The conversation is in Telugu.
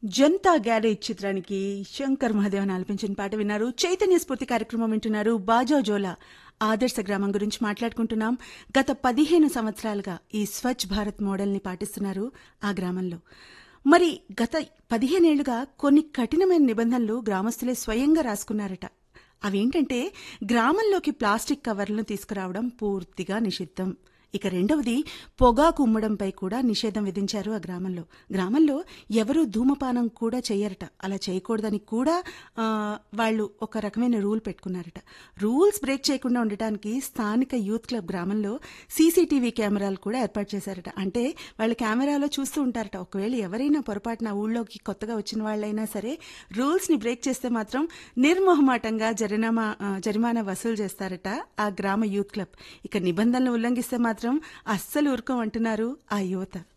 జనతా గ్యారేజ్ చిత్రానికి శంకర్ మహాదేవన్ ఆలపించిన పాట విన్నారు చైతన్య స్ఫూర్తి కార్యక్రమం వింటున్నారు బాజా జోలా ఆదర్శ గ్రామం గురించి మాట్లాడుకుంటున్నాం గత పదిహేను సంవత్సరాలుగా ఈ స్వచ్ఛ భారత్ మోడల్ని పాటిస్తున్నారు ఆ గ్రామంలో మరి గత పదిహేనేళ్లుగా కొన్ని కఠినమైన నిబంధనలు గ్రామస్తులే స్వయంగా రాసుకున్నారట అవేంటంటే గ్రామంలోకి ప్లాస్టిక్ కవర్లను తీసుకురావడం పూర్తిగా నిషిద్ధం ఇక రెండవది పొగాకు ఉమ్మడంపై కూడా నిషేధం విధించారు ఆ గ్రామంలో గ్రామంలో ఎవరూ ధూమపానం కూడా చేయరట అలా చేయకూడదని కూడా ఆ, వాళ్ళు ఒక రకమైన రూల్ పెట్టుకున్నారట రూల్స్ బ్రేక్ చేయకుండా ఉండటానికి స్థానిక యూత్ క్లబ్ గ్రామంలో సీసీటీవీ కెమెరాలు కూడా ఏర్పాటు చేశారట అంటే వాళ్ళు కెమెరాలో చూస్తూ ఉంటారట ఒకవేళ ఎవరైనా పొరపాటున ఊళ్ళోకి కొత్తగా వచ్చిన వాళ్ళైనా సరే రూల్స్ ని బ్రేక్ చేస్తే మాత్రం నిర్మోహమాటంగా జరినామా ఆ, జరిమానా వసూలు చేస్తారట ఆ గ్రామ యూత్ క్లబ్ ఇక నిబంధనలు ఉల్లంఘిస్తే మాత్రం అస్సలు ఊరుకోమంటున్నారు ఆ యువత